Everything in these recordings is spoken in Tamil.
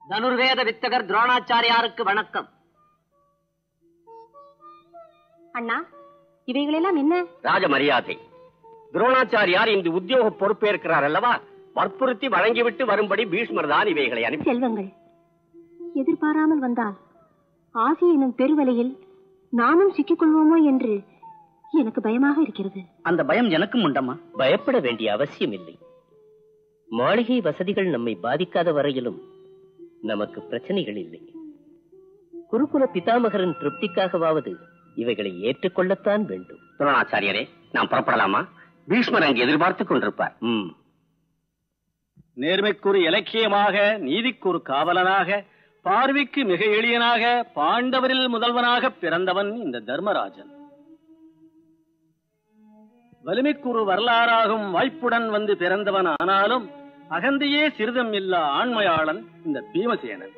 தனுர்வேத வித்தகர் துரோணாச்சாரியாருக்கு வணக்கம் அண்ணா இவைகளெல்லாம் என்ன ராஜ மரியாதை துரோணாச்சாரியார் இந்த உத்தியோக பொறுப்பேற்கிறார் அல்லவா வற்புறுத்தி வழங்கிவிட்டு வரும்படி பீஷ்மர் தான் இவைகளை அனுப்பி செல்வங்கள் எதிர்பாராமல் வந்தால் ஆசி எனும் பெருவலையில் நாமும் சிக்கிக்கொள்வோமோ என்று எனக்கு பயமாக இருக்கிறது அந்த பயம் எனக்கும் உண்டம்மா பயப்பட வேண்டிய அவசியம் இல்லை மாளிகை வசதிகள் நம்மை பாதிக்காத வரையிலும் நமக்கு பிரச்சனைகள் இல்லை குருகுல பிதாமகரின் திருப்திக்காகவாவது இவைகளை ஏற்றுக்கொள்ளத்தான் வேண்டும் துரோணாச்சாரியரே நாம் புறப்படலாமா பீஷ்மர் அங்கு எதிர்பார்த்துக் கொண்டிருப்பார் ம் நேர்மைக்குரு இலக்கியமாக நீதிக்குரு காவலனாக பார்வைக்கு மிக எளியனாக பாண்டவரில் முதல்வனாக பிறந்தவன் இந்த தர்மராஜன் வலிமைக்குரு வரலாறாகும் வாய்ப்புடன் வந்து பிறந்தவன் ஆனாலும் அகந்தையே சிறிதம் இல்லா ஆண்மையாளன் இந்த பீமசேனன்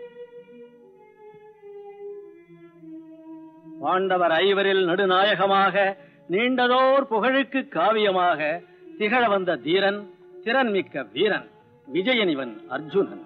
பாண்டவர் ஐவரில் நடுநாயகமாக நீண்டதோர் புகழுக்கு காவியமாக திகழ வந்த தீரன் திறன்மிக்க வீரன் விஜயனிவன் அர்ஜுனன்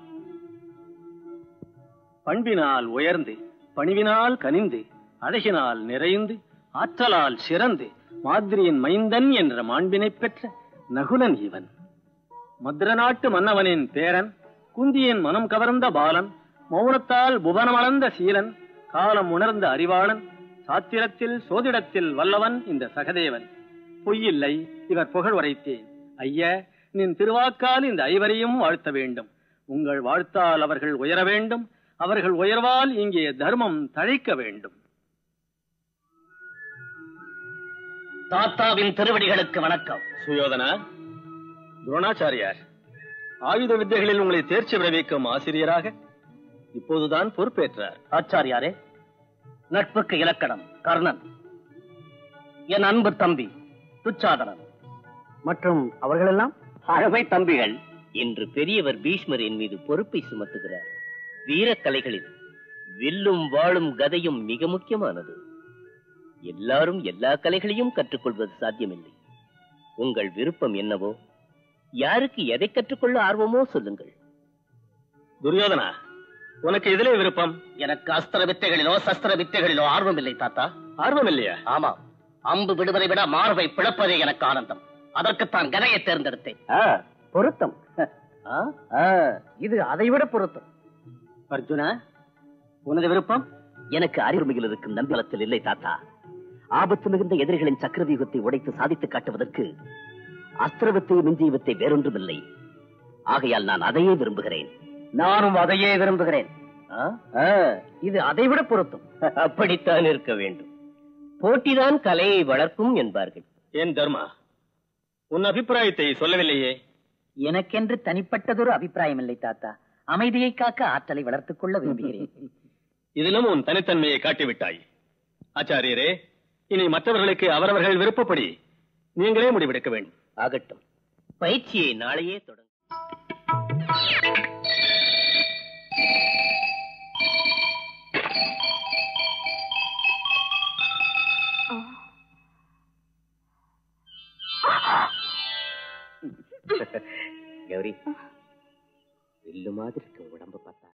பண்பினால் உயர்ந்து பணிவினால் கனிந்து அழகினால் நிறைந்து ஆற்றலால் சிறந்து மாதிரியின் மைந்தன் என்ற மாண்பினைப் பெற்ற நகுலன் இவன் மதுர நாட்டு மன்னவனின் பேரன் குந்தியின் மனம் கவர்ந்த பாலன் மௌனத்தால் புவனமளந்த சீலன் காலம் உணர்ந்த அறிவாளன் சாத்திரத்தில் சோதிடத்தில் வல்லவன் இந்த சகதேவன் பொய்யில்லை இவர் புகழ் உரைத்தேன் ஐய நின் திருவாக்கால் இந்த ஐவரையும் வாழ்த்த வேண்டும் உங்கள் வாழ்த்தால் அவர்கள் உயர வேண்டும் அவர்கள் உயர்வால் இங்கே தர்மம் தழைக்க வேண்டும் தாத்தாவின் திருவடிகளுக்கு வணக்கம் சுயோதனா துரோணாச்சாரியார் ஆயுத வித்தைகளில் உங்களை தேர்ச்சி விளைவிக்கும் ஆசிரியராக இப்போதுதான் பொறுப்பேற்றார் ஆச்சாரியாரே நட்புக்கு இலக்கணம் கர்ணன் என் அன்பு தம்பி துச்சாதனன் மற்றும் அவர்களெல்லாம் அழமை தம்பிகள் இன்று பெரியவர் பீஷ்மர் என் மீது பொறுப்பை சுமத்துகிறார் வீரக்கலைகளில் வில்லும் வாளும் கதையும் மிக முக்கியமானது எல்லாரும் எல்லா கலைகளையும் கற்றுக்கொள்வது சாத்தியமில்லை உங்கள் விருப்பம் என்னவோ யாருக்கு எதை கற்றுக்கொள்ள ஆர்வமோ சொல்லுங்கள் துரியோதனா உனக்கு இதிலே விருப்பம் எனக்கு அஸ்திர வித்தைகளிலோ சஸ்திர வித்தைகளிலோ ஆர்வம் இல்லை தாத்தா ஆர்வம் இல்லையா ஆமா அம்பு விடுவதை விட மார்பை பிளப்பதே எனக்கு ஆனந்தம் அதற்குத்தான் கதையை தேர்ந்தெடுத்தேன் பொருத்தம் இது அதை விட பொருத்தம் அர்ஜுனா உனது விருப்பம் எனக்கு அறிவுரிமையில் இருக்கும் நம்பலத்தில் இல்லை தாத்தா ஆபத்து மிகுந்த எதிரிகளின் சக்கரவியூகத்தை உடைத்து சாதித்து காட்டுவதற்கு அஸ்திரவத்தை மிஞ்சியவத்தை வேறொன்றுமில்லை ஆகையால் நான் அதையே விரும்புகிறேன் நானும் அதையே விரும்புகிறேன் இது அதை விட பொருத்தம் அப்படித்தான் இருக்க வேண்டும் போட்டிதான் கலையை வளர்க்கும் என்பார்கள் ஏன் தர்மா உன் அபிப்பிராயத்தை சொல்லவில்லையே எனக்கென்று தனிப்பட்டதொரு அபிப்பிராயம் இல்லை தாத்தா அமைதியை காக்க ஆற்றலை வளர்த்துக் கொள்ள விரும்புகிறேன் இதிலும் உன் தனித்தன்மையை காட்டிவிட்டாய் ஆச்சாரியரே இனி மற்றவர்களுக்கு அவரவர்கள் விருப்பப்படி நீங்களே முடிவெடுக்க வேண்டும் ஆகட்டும் பயிற்சியை நாளையே தொடங்க கௌரி வில்லு மாதிரி இருக்க உடம்ப பார்த்தா